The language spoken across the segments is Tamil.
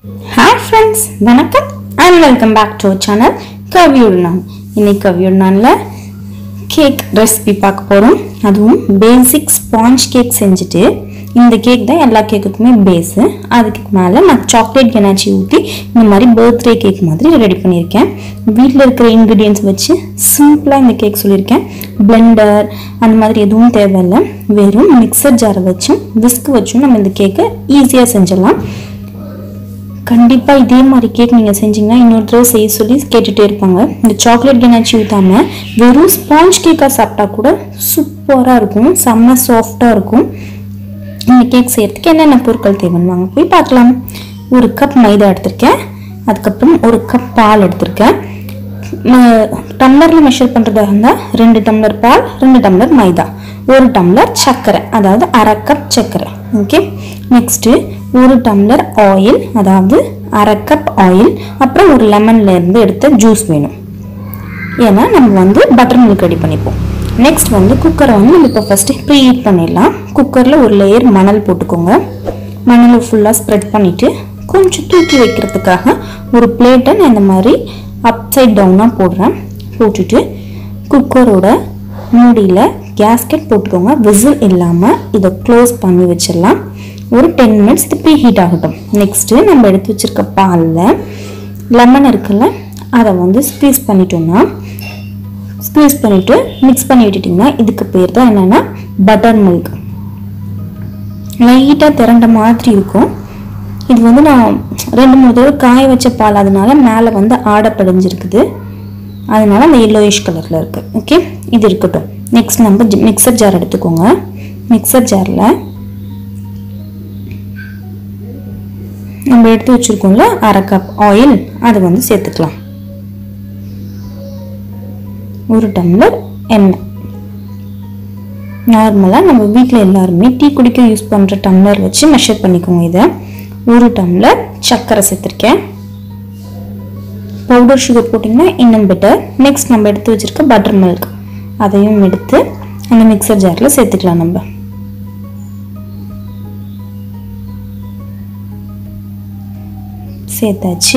ஹாய் ஃப்ரெண்ட்ஸ் வணக்கம் and welcome back to channel கவியோடு நான் இன்னைக்கு கவியோடு நானில் கேக் ரெசிபி பார்க்க போகிறோம் அதுவும் பேசிக் ஸ்பாஞ்ச் கேக் செஞ்சுட்டு இந்த கேக் தான் எல்லா கேக்குக்குமே பேஸு அதுக்கு மேலே நான் சாக்லேட் கனாச்சி ஊற்றி இந்த மாதிரி பர்த்டே கேக் மாதிரி ரெடி பண்ணியிருக்கேன் வீட்டில் இருக்கிற இன்க்ரீடியன்ஸ் வச்சு சிம்பிளாக இந்த கேக் சொல்லியிருக்கேன் பிளெண்டர் அந்த மாதிரி எதுவும் தேவையில்லை வெறும் மிக்சர் ஜாரை வச்சும் விஸ்க் வச்சும் நம்ம இந்த கேக்கை ஈஸியாக செஞ்சிடலாம் கண்டிப்பாக இதே மாதிரி கேக் நீங்கள் செஞ்சீங்கன்னா இன்னொரு தடவை செய்ய சொல்லி கேட்டுகிட்டே இருப்பாங்க இந்த சாக்லேட் கெனாச்சி ஊற்றாமல் வெறும் ஸ்பாஞ்ச் கேக்காக சாப்பிட்டா கூட சூப்பராக இருக்கும் செம்ம சாஃப்டாக இருக்கும் இந்த கேக் செய்யறதுக்கு என்னென்ன பொருட்கள் தேவைன்னு வாங்க போய் பார்க்கலாம் ஒரு கப் மைதா எடுத்திருக்கேன் அதுக்கப்புறம் ஒரு கப் பால் எடுத்திருக்கேன் டம்ளரில் மெஷர் பண்ணுறதா இருந்தால் ரெண்டு டம்ளர் பால் ரெண்டு டம்ளர் மைதா ஒரு டம்ளர் சர்க்கரை அதாவது அரை கப் சர்க்கரை ஓகே நெக்ஸ்ட்டு ஒரு டம்ளர் ஆயில் அதாவது அரை கப் ஆயில் அப்புறம் ஒரு லெமன்ல இருந்து எடுத்த ஜூஸ் வேணும் ஏன்னா நம்ம வந்து பட்டர் மில்க் ரெடி பண்ணிப்போம் நெக்ஸ்ட் வந்து குக்கரை வந்து நம்ம இப்போ ஃபஸ்ட்டு ப்ரீ ஹீட் பண்ணிடலாம் குக்கரில் ஒரு லேயர் மணல் போட்டுக்கோங்க மணலை ஃபுல்லாக ஸ்ப்ரெட் பண்ணிவிட்டு கொஞ்சம் தூக்கி வைக்கிறதுக்காக ஒரு பிளேட்டை நான் இந்த மாதிரி அப் சைட் டவுனாக போடுறேன் போட்டுட்டு குக்கரோட மூடியில் கேஸ்கெட் போட்டுக்கோங்க விசில் இல்லாமல் இதை க்ளோஸ் பண்ணி வச்சிடலாம் ஒரு டென் மினிட்ஸ் இது ப்ரீ ஹீட் ஆகட்டும் நெக்ஸ்ட்டு நம்ம எடுத்து வச்சிருக்க பாலில் லெமன் இருக்குல்ல அதை வந்து ஸ்க்வீஸ் பண்ணிட்டோம்னா ஸ்க்வீஸ் பண்ணிவிட்டு மிக்ஸ் பண்ணி விட்டுட்டிங்கன்னா இதுக்கு பேர் தான் என்னென்னா பட்டர் மில்க் லைட்டாக திரண்ட மாதிரி இருக்கும் இது வந்து நான் ரெண்டு மூணு தடவை காய வச்ச பால் அதனால மேலே வந்து ஆடை படிஞ்சிருக்குது அதனால அந்த எல்லோயிஷ் கலரில் இருக்குது ஓகே இது இருக்கட்டும் நெக்ஸ்ட் நம்ம மிக்சர் ஜார் எடுத்துக்கோங்க மிக்சர் ஜாரில் நம்ம எடுத்து வச்சுருக்கோம்ல அரை கப் ஆயில் அதை வந்து சேர்த்துக்கலாம் ஒரு டம்ளர் எண்ணெய் நார்மலாக நம்ம வீட்டில் எல்லாருமே டீ குடிக்க யூஸ் பண்ணுற டம்ளர் வச்சு மெஷர் பண்ணிக்கோங்க இதை ஒரு டம்ளர் சர்க்கரை சேர்த்துருக்கேன் பவுடர் சுகர் போட்டிங்கன்னா இன்னும் பெட்டர் நெக்ஸ்ட் நம்ம எடுத்து வச்சுருக்க பட்டர் மில்க் அதையும் எடுத்து அந்த மிக்சர் ஜாரில் சேர்த்துக்கலாம் நம்ம சேர்த்தாச்சு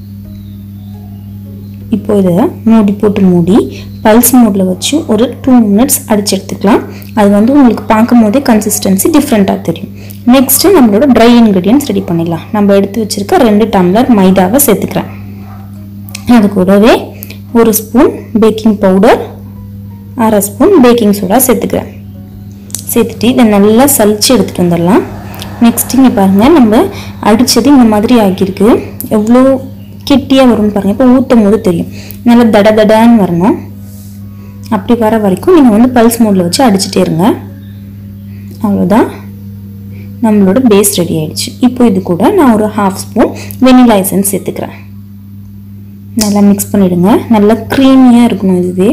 இப்போ இதை மூடி போட்டு மூடி பல்ஸ் மோடில் வச்சு ஒரு டூ மினிட்ஸ் அடிச்சு எடுத்துக்கலாம் அது வந்து உங்களுக்கு பார்க்கும் போதே கன்சிஸ்டன்சி டிஃப்ரெண்ட்டாக தெரியும் நெக்ஸ்ட்டு நம்மளோட ட்ரை இன்க்ரீடியன்ஸ் ரெடி பண்ணிடலாம் நம்ம எடுத்து வச்சுருக்க ரெண்டு டம்ளர் மைதாவை சேர்த்துக்கிறேன் அது கூடவே ஒரு ஸ்பூன் பேக்கிங் பவுடர் அரை ஸ்பூன் பேக்கிங் சோடா சேர்த்துக்கிறேன் சேர்த்துட்டு இதை நல்லா சலிச்சு எடுத்துகிட்டு வந்துடலாம் நெக்ஸ்ட் இங்கே பாருங்கள் நம்ம அடித்தது இந்த மாதிரி ஆகியிருக்கு எவ்வளோ கெட்டியாக வரும்னு பாருங்கள் இப்போ ஊற்றும் போது தெரியும் நல்லா தட தடான்னு வரணும் அப்படி வர வரைக்கும் நீங்கள் வந்து பல்ஸ் மோடில் வச்சு அடிச்சுட்டே இருங்க அவ்வளோதான் நம்மளோட பேஸ் ரெடி ஆயிடுச்சு இப்போ இது கூட நான் ஒரு ஹாஃப் ஸ்பூன் வெனிலா எசன்ஸ் சேர்த்துக்கிறேன் நல்லா மிக்ஸ் பண்ணிவிடுங்க நல்லா க்ரீமியாக இருக்கணும் இதுவே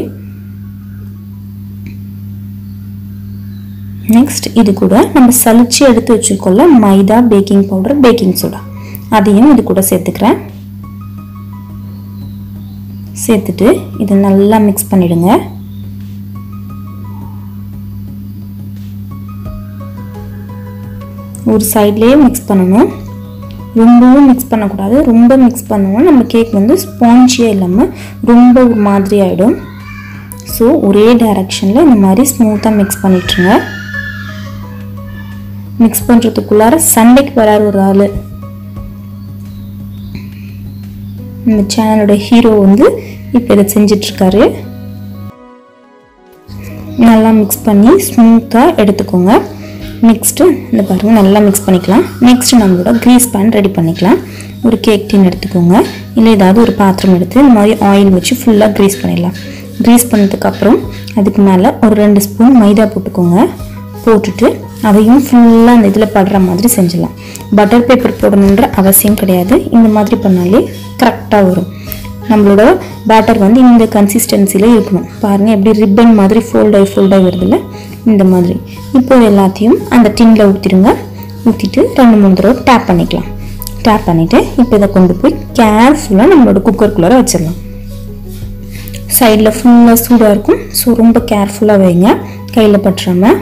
நெக்ஸ்ட் இது கூட நம்ம சலிச்சு எடுத்து வச்சுருக்கோம்ல மைதா பேக்கிங் பவுடர் பேக்கிங் சோடா அதையும் இது கூட சேர்த்துக்கிறேன் சேர்த்துட்டு இதை நல்லா மிக்ஸ் பண்ணிடுங்க ஒரு சைட்லேயே மிக்ஸ் பண்ணணும் ரொம்பவும் மிக்ஸ் பண்ணக்கூடாது ரொம்ப மிக்ஸ் பண்ணுவோம் நம்ம கேக் வந்து ஸ்பான்ச்சியாக இல்லாமல் ரொம்ப ஒரு மாதிரி ஆகிடும் ஸோ ஒரே டைரக்ஷனில் இந்த மாதிரி ஸ்மூத்தாக மிக்ஸ் பண்ணிட்டுருங்க மிக்ஸ் பண்ணுறதுக்குள்ளார சண்டைக்கு வராரு ஒரு ஆள் இந்த சேனலோட ஹீரோ வந்து இப்போ இதை செஞ்சிட்ருக்காரு நல்லா மிக்ஸ் பண்ணி ஸ்மூத்தாக எடுத்துக்கோங்க நெக்ஸ்ட்டு இந்த பாருங்கள் நல்லா மிக்ஸ் பண்ணிக்கலாம் நெக்ஸ்ட் நம்மளோட க்ரீஸ் பேன் ரெடி பண்ணிக்கலாம் ஒரு கேக் டின் எடுத்துக்கோங்க இல்லை ஏதாவது ஒரு பாத்திரம் எடுத்து இந்த மாதிரி ஆயில் வச்சு ஃபுல்லாக க்ரீஸ் பண்ணிடலாம் க்ரீஸ் பண்ணதுக்கப்புறம் அதுக்கு மேலே ஒரு ரெண்டு ஸ்பூன் மைதா போட்டுக்கோங்க போட்டுட்டு அதையும் ஃபுல்லாக அந்த இதில் படுற மாதிரி செஞ்சிடலாம் பட்டர் பேப்பர் போடணுன்ற அவசியம் கிடையாது இந்த மாதிரி பண்ணாலே கரெக்டாக வரும் நம்மளோட பேட்டர் வந்து இந்த கன்சிஸ்டன்சியில் இருக்கணும் பாருங்கள் எப்படி ரிப்பன் மாதிரி ஃபோல்டாகி ஃபோல்டாகி வருதுல்ல இந்த மாதிரி இப்போ எல்லாத்தையும் அந்த டின்னில் ஊற்றிடுங்க ஊற்றிட்டு ரெண்டு மூணு தடவை டேப் பண்ணிக்கலாம் டேப் பண்ணிவிட்டு இப்போ இதை கொண்டு போய் கேர்ஃபுல்லாக நம்மளோட குக்கருக்குள்ளார வச்சிடலாம் சைடில் ஃபுல்லாக சூடாக இருக்கும் ஸோ ரொம்ப கேர்ஃபுல்லாக வைங்க கையில் பட்டுறாமல்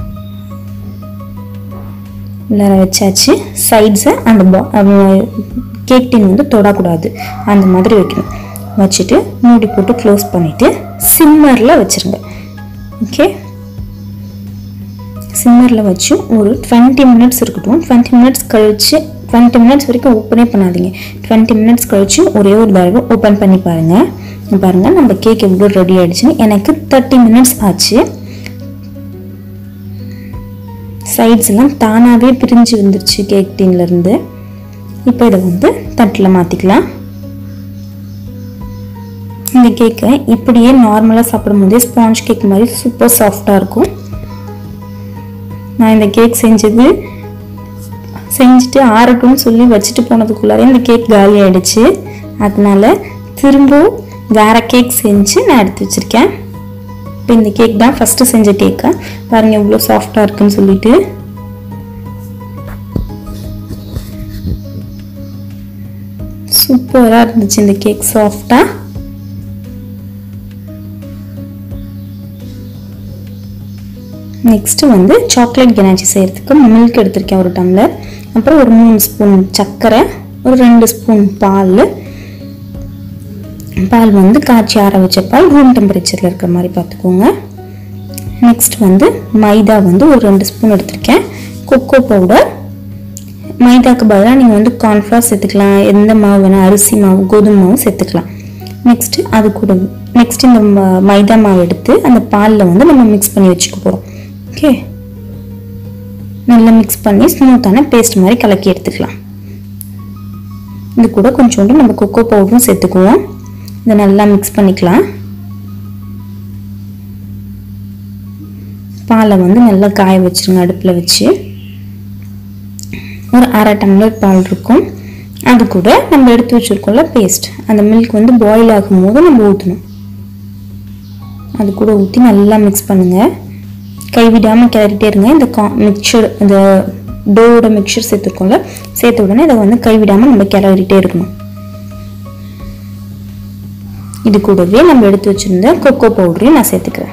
உள்ளார வச்சாச்சு சைட்ஸை அந்த கேக் டின் வந்து தொடக்கூடாது அந்த மாதிரி வைக்கணும் வச்சுட்டு மூடி போட்டு க்ளோஸ் பண்ணிவிட்டு சிம்மரில் வச்சுருங்க ஓகே சிம்மரில் வச்சு ஒரு டுவெண்ட்டி மினிட்ஸ் இருக்கட்டும் டுவெண்ட்டி மினிட்ஸ் கழித்து டுவெண்ட்டி மினிட்ஸ் வரைக்கும் ஓப்பனே பண்ணாதீங்க டுவெண்ட்டி மினிட்ஸ் கழித்து ஒரே ஒரு தடவை ஓப்பன் பண்ணி பாருங்கள் இங்க பாருங்கள் நம்ம கேக் எவ்வளோ ரெடி ஆயிடுச்சுன்னு எனக்கு தேர்ட்டி மினிட்ஸ் ஆச்சு சைட்ஸ் எல்லாம் தானாகவே பிரிஞ்சு வந்துருச்சு கேக் டீன்லேருந்து இப்போ இதை வந்து தட்டில் மாற்றிக்கலாம் இந்த கேக்கை இப்படியே நார்மலாக சாப்பிடும்போதே ஸ்பாஞ்ச் கேக் மாதிரி சூப்பர் சாஃப்டாக இருக்கும் நான் இந்த கேக் செஞ்சது செஞ்சுட்டு ஆறட்டும்னு சொல்லி வச்சுட்டு போனதுக்குள்ளாரே இந்த கேக் காலி ஆயிடுச்சு அதனால திரும்பவும் வேற கேக் செஞ்சு நான் எடுத்து வச்சிருக்கேன் இப்போ இந்த கேக் தான் ஃபஸ்ட்டு செஞ்ச கேக்கை பாருங்க எவ்வளோ சாஃப்டாக இருக்குன்னு சொல்லிட்டு சூப்பராக இருந்துச்சு இந்த கேக் சாஃப்டாக நெக்ஸ்ட்டு வந்து சாக்லேட் கெனாச்சி செய்கிறதுக்கு மில்க் எடுத்திருக்கேன் ஒரு டம்ளர் அப்புறம் ஒரு மூணு ஸ்பூன் சர்க்கரை ஒரு ரெண்டு ஸ்பூன் பால் பால் வந்து காய்ச்சி ஆற வச்ச பால் ரூம் டெம்பரேச்சரில் இருக்கிற மாதிரி பார்த்துக்கோங்க நெக்ஸ்ட் வந்து மைதா வந்து ஒரு ரெண்டு ஸ்பூன் எடுத்திருக்கேன் கொக்கோ பவுடர் மைதாக்கு பதிலாக நீங்கள் வந்து கார்ன்ஃப்ளவர் சேர்த்துக்கலாம் எந்த மாவு வேணால் அரிசி மாவு கோதுமை மாவு சேர்த்துக்கலாம் நெக்ஸ்ட்டு அது கூட நெக்ஸ்ட் இந்த ம- மைதா மாவு எடுத்து அந்த பாலில் வந்து நம்ம மிக்ஸ் பண்ணி வச்சுக்க போகிறோம் ஓகே நல்லா மிக்ஸ் பண்ணி ஸ்மூத்தான பேஸ்ட் மாதிரி கலக்கி எடுத்துக்கலாம் இது கூட கொஞ்சோண்டு நம்ம கொக்கோ பவுடரும் சேர்த்துக்குவோம் இதை நல்லா மிக்ஸ் பண்ணிக்கலாம் பாலை வந்து நல்லா காய வச்சிருங்க அடுப்பில் வச்சு ஒரு அரை டம்ளர் பால் இருக்கும் அது கூட நம்ம எடுத்து வச்சிருக்கோம்ல பேஸ்ட் அந்த மில்க் வந்து பாயில் ஆகும்போது நம்ம ஊற்றணும் அது கூட ஊற்றி நல்லா மிக்ஸ் பண்ணுங்க கைவிடாமல் கிளறிட்டே இருங்க இந்த கா மிக்சர் இந்த டோவோட மிக்சர் சேர்த்துருக்கோம்ல சேர்த்த உடனே இதை வந்து கைவிடாமல் நம்ம கிளறிட்டே இருக்கணும் இது கூடவே நம்ம எடுத்து வச்சிருந்த கொக்கோ பவுடரையும் நான் சேர்த்துக்கிறேன்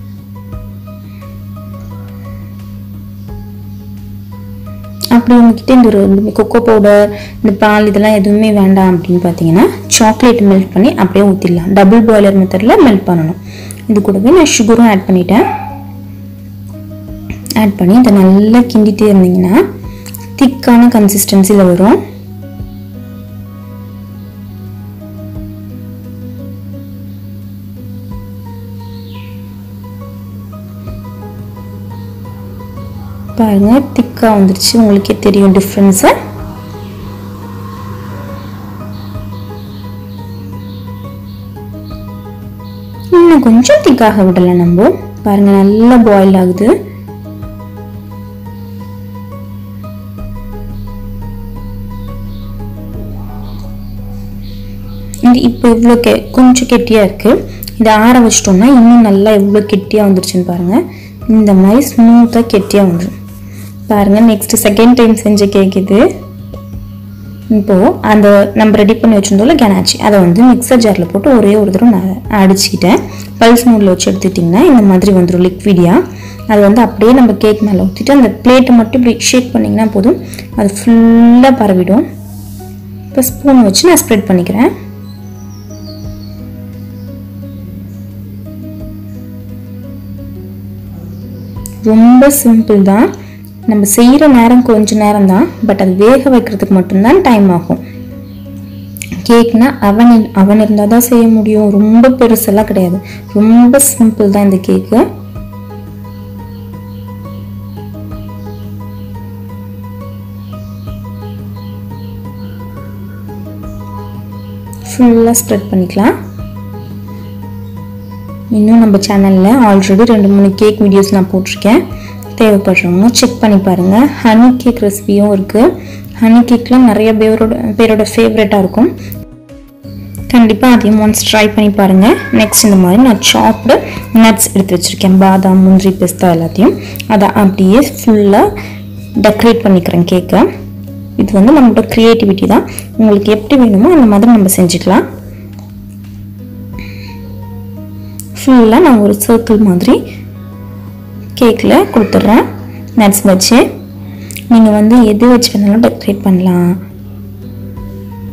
அப்படி உங்ககிட்ட இந்த ஒரு இந்த கொக்கோ பவுடர் இந்த பால் இதெல்லாம் எதுவுமே வேண்டாம் அப்படின்னு பார்த்தீங்கன்னா சாக்லேட் மெல்ட் பண்ணி அப்படியே ஊற்றிடலாம் டபுள் பாய்லர் மெத்தடில் மெல்ட் பண்ணணும் இது கூடவே நான் சுகரும் ஆட் பண்ணிட்டேன் ஆட் பண்ணி இதை நல்லா கிண்டிட்டே இருந்தீங்கன்னா திக்கான கன்சிஸ்டன்சியில் வரும் பாருங்க திக்காக வந்துருச்சு உங்களுக்கே தெரியும் டிஃப்ரென்ஸை இன்னும் கொஞ்சம் திக்காக விடலை நம்ம பாருங்க நல்லா பாயில் ஆகுது இது இப்போ இவ்வளோ கெ கொஞ்சம் கெட்டியாக இருக்குது இதை ஆற வச்சிட்டோம்னா இன்னும் நல்லா எவ்வளோ கெட்டியாக வந்துருச்சுன்னு பாருங்கள் இந்த மாதிரி ஸ்மூத்தாக கெட்டியாக வந்துடும் பாருங்கள் நெக்ஸ்ட் செகண்ட் டைம் செஞ்ச கேக் இது இப்போது அந்த நம்ம ரெடி பண்ணி வச்சிருந்தோம்ல கெனாச்சி அதை வந்து மிக்சர் ஜாரில் போட்டு ஒரே ஒரு தடவை நான் அடிச்சுக்கிட்டேன் பல்ஸ் மூடில் வச்சு எடுத்துட்டிங்கன்னா இந்த மாதிரி வந்துடும் லிக்விடியாக அது வந்து அப்படியே நம்ம கேக் மேலே ஊற்றிட்டு அந்த பிளேட்டை மட்டும் இப்படி ஷேக் பண்ணிங்கன்னா போதும் அது ஃபுல்லாக பரவிடும் இப்போ ஸ்பூன் வச்சு நான் ஸ்ப்ரெட் பண்ணிக்கிறேன் ரொம்ப சிம்பிள் தான் நம்ம செய்கிற நேரம் கொஞ்ச நேரம் தான் பட் அது வேக வைக்கிறதுக்கு மட்டும்தான் டைம் ஆகும் கேக்னா அவன் இல்- அவன் இருந்தால் தான் செய்ய முடியும் ரொம்ப பெருசெல்லாம் கிடையாது ரொம்ப சிம்பிள் தான் இந்த கேக்கு ஃபுல்லாக ஸ்ப்ரெட் பண்ணிக்கலாம் இன்னும் நம்ம சேனலில் ஆல்ரெடி ரெண்டு மூணு கேக் வீடியோஸ் நான் போட்டிருக்கேன் தேவைப்படுறவங்க செக் பண்ணி பாருங்கள் ஹனி கேக் ரெசிபியும் இருக்குது ஹனி கேக்லாம் நிறைய பேரோட பேரோட ஃபேவரட்டாக இருக்கும் கண்டிப்பாக அதையும் ஒன்ஸ் ட்ரை பண்ணி பாருங்கள் நெக்ஸ்ட் இந்த மாதிரி நான் சாப்டு நட்ஸ் எடுத்து வச்சுருக்கேன் பாதாம் முந்திரி பிஸ்தா எல்லாத்தையும் அதை அப்படியே ஃபுல்லாக டெக்கரேட் பண்ணிக்கிறேன் கேக்கை இது வந்து நம்மளோட க்ரியேட்டிவிட்டி தான் உங்களுக்கு எப்படி வேணுமோ அந்த மாதிரி நம்ம செஞ்சுக்கலாம் ஃபுல்லாக நான் ஒரு சர்க்கிள் மாதிரி கேக்கில் கொடுத்துட்றேன் நட்ஸ் வச்சு நீங்கள் வந்து எது வச்சு வேணாலும் டெக்கரேட் பண்ணலாம்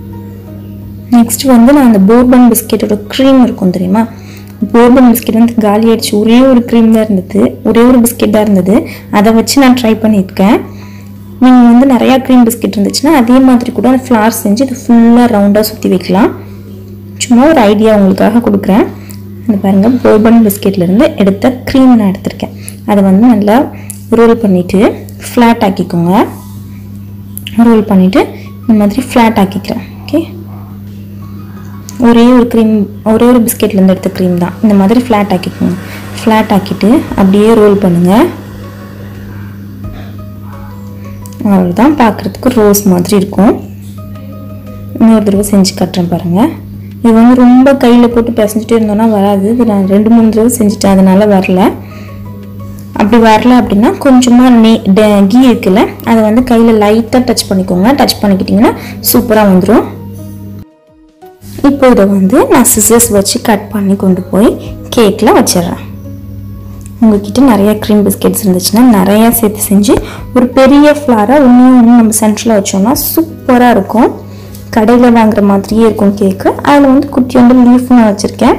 நெக்ஸ்ட் வந்து நான் அந்த போர்பன் பிஸ்கெட்டோட க்ரீம் இருக்கும் தெரியுமா போர்பன் பிஸ்கெட் வந்து காலி ஆயிடுச்சு ஒரே ஒரு க்ரீம் தான் இருந்தது ஒரே ஒரு பிஸ்கெட் தான் இருந்தது அதை வச்சு நான் ட்ரை பண்ணியிருக்கேன் நீங்கள் வந்து நிறையா க்ரீம் பிஸ்கெட் இருந்துச்சுன்னா அதே மாதிரி கூட ஃப்ளார் செஞ்சு இது ஃபுல்லாக ரவுண்டாக சுற்றி வைக்கலாம் சும்மா ஒரு ஐடியா உங்களுக்காக கொடுக்குறேன் இந்த பாருங்கள் போர்பன் பிஸ்கெட்லேருந்து எடுத்த க்ரீம் நான் எடுத்திருக்கேன் அதை வந்து நல்லா ரோல் பண்ணிவிட்டு ஃப்ளாட் ஆக்கிக்கோங்க ரோல் பண்ணிவிட்டு இந்த மாதிரி ஃப்ளாட் ஆக்கிக்கிறேன் ஓகே ஒரே ஒரு க்ரீம் ஒரே ஒரு பிஸ்கெட்லேருந்து எடுத்த க்ரீம் தான் இந்த மாதிரி ஃப்ளாட் ஆக்கிக்கோங்க ஃப்ளாட் ஆக்கிட்டு அப்படியே ரோல் பண்ணுங்கள் அவ்வளோதான் பார்க்குறதுக்கு ரோஸ் மாதிரி இருக்கும் இன்னொரு தடவை செஞ்சு காட்டுறேன் பாருங்கள் இது வந்து ரொம்ப கையில் போட்டு பிசைஞ்சிட்டே இருந்தோன்னா வராது இது நான் ரெண்டு மூணு தடவை செஞ்சுட்டேன் அதனால வரல அப்படி வரல அப்படின்னா கொஞ்சமாக நெ ட- கீ இருக்குல்ல அதை வந்து கையில் லைட்டாக டச் பண்ணிக்கோங்க டச் பண்ணிக்கிட்டிங்கன்னா சூப்பராக வந்துடும் இப்போ இதை வந்து நான் சிசர்ஸ் வச்சு கட் பண்ணி கொண்டு போய் கேக்கில் வச்சிடுறேன் உங்ககிட்ட நிறைய க்ரீம் பிஸ்கெட்ஸ் இருந்துச்சுன்னா நிறையா சேர்த்து செஞ்சு ஒரு பெரிய ஃப்ளாராக ஒன்று ஒன்று நம்ம சென்டரில் வச்சோம்னா சூப்பராக இருக்கும் கடையில் வாங்குற மாதிரியே இருக்கும் கேக்கு அதில் வந்து குட்டி வந்து லீஃப் நான் வச்சுருக்கேன்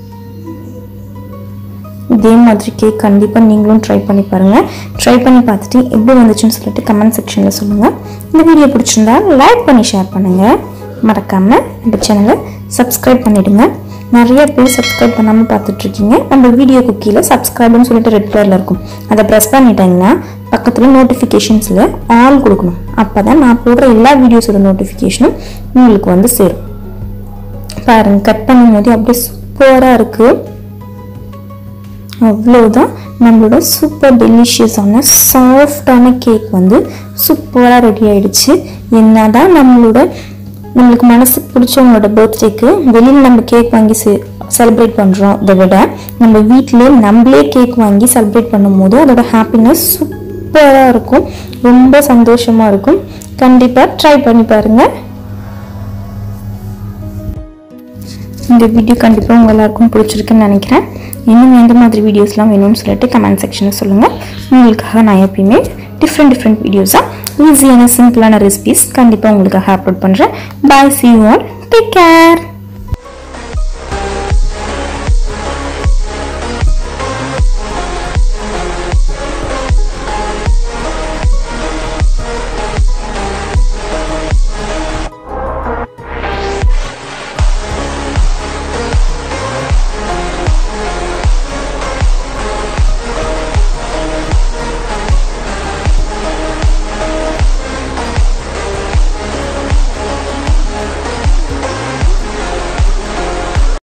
இதே மாதிரி கேக் கண்டிப்பாக நீங்களும் ட்ரை பண்ணி பாருங்கள் ட்ரை பண்ணி பார்த்துட்டு எப்படி வந்துச்சுன்னு சொல்லிட்டு கமெண்ட் செக்ஷனில் சொல்லுங்கள் இந்த வீடியோ பிடிச்சிருந்தா லைக் பண்ணி ஷேர் பண்ணுங்கள் மறக்காமல் இந்த சேனலை சப்ஸ்கிரைப் பண்ணிடுங்க நிறைய பேர் சப்ஸ்கிரைப் பண்ணாமல் பார்த்துட்ருக்கீங்க நம்ம வீடியோக்கு கீழே சப்ஸ்கிரைப்னு சொல்லிட்டு ரெட் கலரில் இருக்கும் அதை ப்ரெஸ் பண்ணிட்டீங்கன்னா பக்கத்தில் நோட்டிஃபிகேஷன்ஸில் ஆல் கொடுக்கணும் அப்போ தான் நான் போடுற எல்லா வீடியோஸோட நோட்டிஃபிகேஷனும் உங்களுக்கு வந்து சேரும் பாருங்கள் கட் பண்ணும்போது அப்படியே சூப்பராக இருக்குது அவ்வளோதான் நம்மளோட சூப்பர் டெலிஷியஸான சாஃப்டான கேக் வந்து சூப்பராக ரெடி ஆயிடுச்சு என்னதான் நம்மளோட நம்மளுக்கு மனசுக்கு பிடிச்சவங்களோட பர்த்டேக்கு வெளியில் நம்ம கேக் வாங்கி செலிப்ரேட் பண்ணுறோம் அதை விட நம்ம வீட்டிலே நம்மளே கேக் வாங்கி செலிப்ரேட் பண்ணும்போது அதோட ஹாப்பினஸ் சூப்பராக இருக்கும் ரொம்ப சந்தோஷமாக இருக்கும் கண்டிப்பாக ட்ரை பண்ணி பாருங்கள் இந்த வீடியோ கண்டிப்பாக உங்கள் எல்லாருக்கும் பிடிச்சிருக்குன்னு நினைக்கிறேன் இன்னும் எந்த மாதிரி வீடியோஸ்லாம் வேணும்னு சொல்லிட்டு கமெண்ட் செக்ஷனில் சொல்லுங்கள் உங்களுக்காக நான் எப்பயுமே டிஃப்ரெண்ட் டிஃப்ரெண்ட் வீடியோஸாக ஈஸியான சிம்பிளான ரெசிபிஸ் கண்டிப்பாக உங்களுக்காக அப்லோட் பண்ணுறேன் bye see you all take care